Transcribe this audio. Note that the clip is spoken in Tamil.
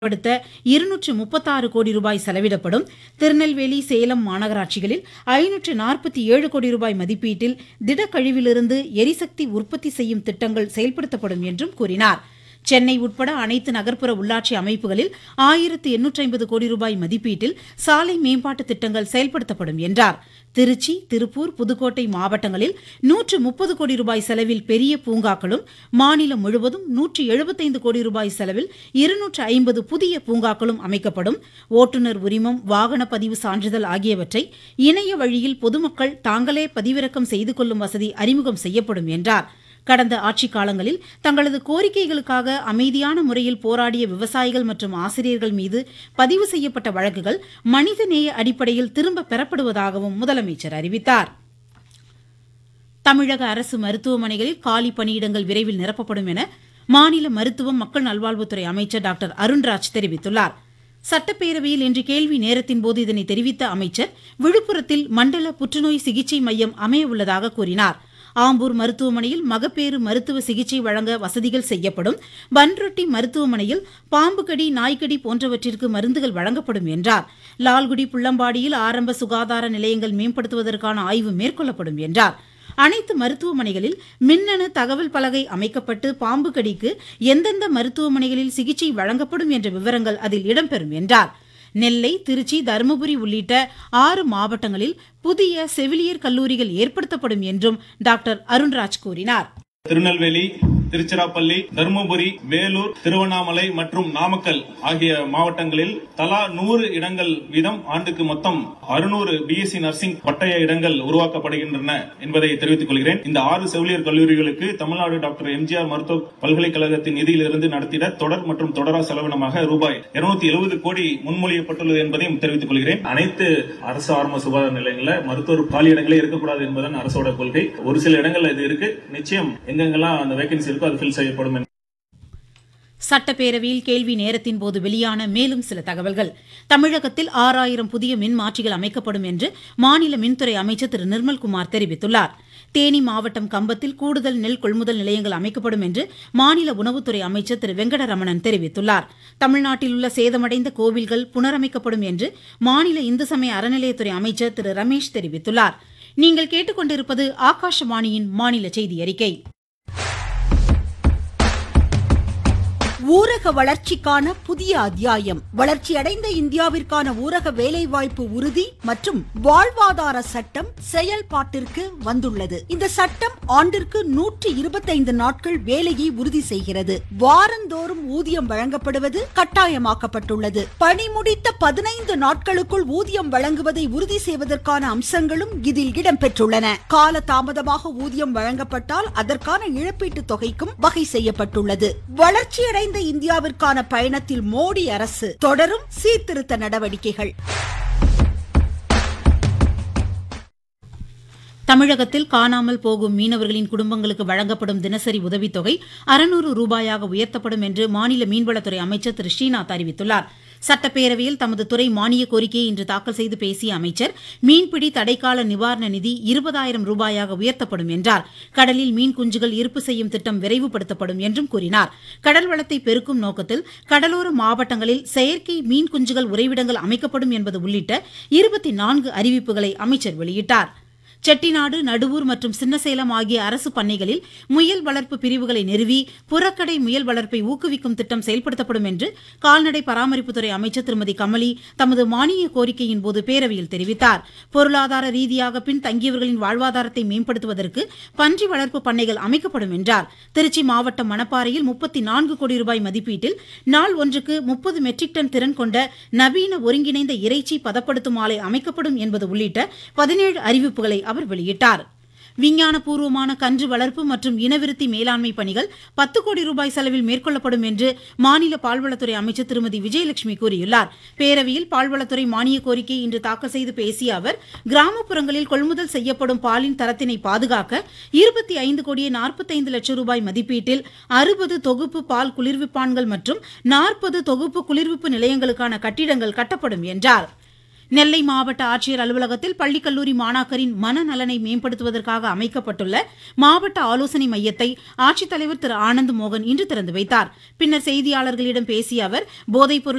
படுத்த இருநூற்று முப்பத்தாறு கோடி ரூபாய் செலவிடப்படும் திருநெல்வேலி சேலம் மாநகராட்சிகளில் ஐநூற்று நாற்பத்தி ஏழு கோடி ரூபாய் மதிப்பீட்டில் திடக்கழிவிலிருந்து எரிசக்தி உற்பத்தி செய்யும் திட்டங்கள் செயல்படுத்தப்படும் என்றும் கூறினார் சென்னை உட்பட அனைத்து நகர்ப்புற உள்ளாட்சி அமைப்புகளில் ஆயிரத்து எண்ணூற்று ஐம்பது கோடி ரூபாய் மதிப்பீட்டில் சாலை மேம்பாட்டு திட்டங்கள் செயல்படுத்தப்படும் என்றார் திருச்சி திருப்பூர் புதுக்கோட்டை மாவட்டங்களில் நூற்று முப்பது கோடி ரூபாய் செலவில் பெரிய பூங்காக்களும் மாநிலம் முழுவதும் நூற்று எழுபத்தைந்து கோடி ரூபாய் செலவில் இருநூற்று ஐம்பது புதிய பூங்காக்களும் அமைக்கப்படும் ஓட்டுநர் உரிமம் வாகன பதிவு சான்றிதழ் ஆகியவற்றை இணைய வழியில் பொதுமக்கள் தாங்களே பதிவிறக்கம் செய்து கொள்ளும் வசதி அறிமுகம் செய்யப்படும் என்றார் கடந்த ஆட்சிக் காலங்களில் தங்களது கோரிக்கைகளுக்காக அமைதியான முறையில் போராடிய விவசாயிகள் மற்றும் ஆசிரியர்கள் மீது பதிவு செய்யப்பட்ட வழக்குகள் மனிதநேய அடிப்படையில் திரும்ப பெறப்படுவதாகவும் முதலமைச்சர் அறிவித்தார் தமிழக அரசு மருத்துவமனைகளில் காலி பணியிடங்கள் விரைவில் நிரப்பப்படும் என மாநில மருத்துவம் மக்கள் நல்வாழ்வுத்துறை அமைச்சர் டாக்டர் அருண்ராஜ் தெரிவித்துள்ளார் சட்டப்பேரவையில் இன்று கேள்வி நேரத்தின் போது இதனை தெரிவித்த அமைச்சர் விழுப்புரத்தில் மண்டல புற்றுநோய் சிகிச்சை மையம் அமைய உள்ளதாக கூறினார் ஆம்பூர் மருத்துவமனையில் மகப்பேறு மருத்துவ சிகிச்சை வழங்க வசதிகள் செய்யப்படும் பன்ரொட்டி மருத்துவமனையில் பாம்பு கடி நாய்க்கடி போன்றவற்றிற்கு மருந்துகள் வழங்கப்படும் என்றார் லால்குடி புள்ளம்பாடியில் ஆரம்ப சுகாதார நிலையங்கள் மேம்படுத்துவதற்கான ஆய்வு மேற்கொள்ளப்படும் என்றார் அனைத்து மருத்துவமனைகளில் மின்னணு தகவல் பலகை அமைக்கப்பட்டு பாம்பு கடிக்கு எந்தெந்த மருத்துவமனைகளில் சிகிச்சை வழங்கப்படும் என்ற விவரங்கள் அதில் இடம்பெறும் என்றார் நெல்லை திருச்சி தருமபுரி உள்ளிட்ட ஆறு மாவட்டங்களில் புதிய செவிலியர் கல்லூரிகள் ஏற்படுத்தப்படும் என்றும் டாக்டர் அருண்ராஜ் கூறினார் திருநெல்வேலி திருச்சிராப்பள்ளி தருமபுரி வேலூர் திருவண்ணாமலை மற்றும் நாமக்கல் ஆகிய மாவட்டங்களில் தலா நூறு இடங்கள் வீதம் ஆண்டுக்கு மொத்தம் அறுநூறு பிஎஸ்சி நர்சிங் பட்டய இடங்கள் உருவாக்கப்படுகின்றன என்பதை தெரிவித்துக் கொள்கிறேன் இந்த ஆறு செவிலியர் கல்லூரிகளுக்கு தமிழ்நாடு டாக்டர் எம்ஜிஆர் மருத்துவ பல்கலைக்கழகத்தின் நிதியிலிருந்து நடத்திட தொடர் மற்றும் தொடரா செலவினமாக ரூபாய் இருநூத்தி எழுபது கோடி முன்மொழியப்பட்டுள்ளது என்பதையும் தெரிவித்துக் கொள்கிறேன் அனைத்து அரசு ஆரம்ப சுகாதார நிலையங்களில் மருத்துவர் காலி இடங்களே இருக்கக்கூடாது என்பதன் அரசோட கொள்கை ஒரு சில இடங்கள்ல இது இருக்கு நிச்சயம் எங்கெங்கெல்லாம் அந்த வேகன்சி இருக்கோ அது ஃபில் செய்யப்படும் என்று சட்டப்பேரவையில் கேள்வி நேரத்தின் போது வெளியான மேலும் சில தகவல்கள் தமிழகத்தில் ஆறாயிரம் புதிய மின் மாற்றிகள் அமைக்கப்படும் என்று மாநில மின்துறை அமைச்சர் திரு நிர்மல்குமார் தெரிவித்துள்ளார் தேனி மாவட்டம் கம்பத்தில் கூடுதல் நெல் கொள்முதல் நிலையங்கள் அமைக்கப்படும் என்று மாநில உணவுத்துறை அமைச்சர் திரு வெங்கடரமணன் தெரிவித்துள்ளார் தமிழ்நாட்டில் உள்ள சேதமடைந்த கோவில்கள் புனரமைக்கப்படும் என்று மாநில இந்து சமய அறநிலையத்துறை அமைச்சர் திரு ரமேஷ் தெரிவித்துள்ளார் நீங்கள் கேட்டுக்கொண்டிருப்பது ஆகாஷவாணியின் மாநில செய்தி அறிக்கை ஊரக வளர்ச்சிக்கான புதிய அத்தியாயம் வளர்ச்சியடைந்த இந்தியாவிற்கான ஊரக வேலைவாய்ப்பு உறுதி மற்றும் வாழ்வாதார சட்டம் செயல்பாட்டிற்கு வந்துள்ளது இந்த சட்டம் ஆண்டிற்கு நூற்றி இருபத்தைந்து நாட்கள் வேலையை உறுதி செய்கிறது வாரந்தோறும் ஊதியம் வழங்கப்படுவது கட்டாயமாக்கப்பட்டுள்ளது பணி முடித்த பதினைந்து நாட்களுக்குள் ஊதியம் வழங்குவதை உறுதி செய்வதற்கான அம்சங்களும் இதில் இடம்பெற்றுள்ளன கால தாமதமாக ஊதியம் வழங்கப்பட்டால் அதற்கான இழப்பீட்டுத் தொகைக்கும் வகை செய்யப்பட்டுள்ளது வளர்ச்சியடைந்த இந்தியாவிற்கான பயணத்தில் மோடி அரசு தொடரும் சீர்திருத்த நடவடிக்கைகள் தமிழகத்தில் காணாமல் போகும் மீனவர்களின் குடும்பங்களுக்கு வழங்கப்படும் தினசரி உதவித்தொகை அறுநூறு ரூபாயாக உயர்த்தப்படும் என்று மாநில மீன்வளத்துறை அமைச்சர் திரு ஸ்ரீநாத் அறிவித்துள்ளார் சட்டப்பேரவையில் தமது துறை மானிய கோரிக்கையை இன்று தாக்கல் செய்து பேசிய அமைச்சர் மீன்பிடி தடைக்கால நிவாரண நிதி இருபதாயிரம் ரூபாயாக உயர்த்தப்படும் என்றார் கடலில் மீன் குஞ்சுகள் இருப்பு செய்யும் திட்டம் விரைவுபடுத்தப்படும் என்றும் கூறினார் கடல் வளத்தை பெருக்கும் நோக்கத்தில் கடலோர மாவட்டங்களில் செயற்கை மீன் குஞ்சுகள் உறைவிடங்கள் அமைக்கப்படும் என்பது உள்ளிட்ட இருபத்தி நான்கு அறிவிப்புகளை அமைச்சர் வெளியிட்டார் செட்டிநாடு நடுவூர் மற்றும் சின்னசேலம் ஆகிய அரசு பண்ணைகளில் முயல் வளர்ப்பு பிரிவுகளை நிறுவி புறக்கடை முயல் வளர்ப்பை ஊக்குவிக்கும் திட்டம் செயல்படுத்தப்படும் என்று கால்நடை பராமரிப்புத்துறை அமைச்சர் திருமதி கமலி தமது மானிய கோரிக்கையின் போது பேரவையில் தெரிவித்தார் பொருளாதார ரீதியாக பின் தங்கியவர்களின் வாழ்வாதாரத்தை மேம்படுத்துவதற்கு பன்றி வளர்ப்பு பண்ணைகள் அமைக்கப்படும் என்றார் திருச்சி மாவட்டம் மணப்பாறையில் முப்பத்தி நான்கு கோடி ரூபாய் மதிப்பீட்டில் நாள் ஒன்றுக்கு முப்பது மெட்ரிக் டன் திறன் கொண்ட நவீன ஒருங்கிணைந்த இறைச்சி பதப்படுத்தும் ஆலை அமைக்கப்படும் என்பது உள்ளிட்ட பதினேழு அறிவிப்புகளை அவர் வெளியிட்டார் விஞ்ஞானபூர்வமான கன்று வளர்ப்பு மற்றும் இனவிருத்தி மேலாண்மை பணிகள் பத்து கோடி ரூபாய் செலவில் மேற்கொள்ளப்படும் என்று மாநில பால்வளத்துறை அமைச்சர் திருமதி விஜயலட்சுமி கூறியுள்ளார் பேரவையில் பால்வளத்துறை மானிய கோரிக்கை இன்று தாக்கல் செய்து பேசிய அவர் கிராமப்புறங்களில் கொள்முதல் செய்யப்படும் பாலின் தரத்தினை பாதுகாக்க இருபத்தி ஐந்து கோடியே நாற்பத்தைந்து லட்சம் ரூபாய் மதிப்பீட்டில் அறுபது தொகுப்பு பால் குளிர்விப்பான்கள் மற்றும் நாற்பது தொகுப்பு குளிர்விப்பு நிலையங்களுக்கான கட்டிடங்கள் கட்டப்படும் என்றார் நெல்லை மாவட்ட ஆட்சியர் அலுவலகத்தில் பள்ளிக்கல்லூரி மாணாக்கரின் மனநலனை மேம்படுத்துவதற்காக அமைக்கப்பட்டுள்ள மாவட்ட ஆலோசனை மையத்தை ஆட்சித்தலைவர் திரு ஆனந்த் மோகன் இன்று திறந்து வைத்தார் பின்னர் செய்தியாளர்களிடம் பேசிய அவர் போதைப்பொருள்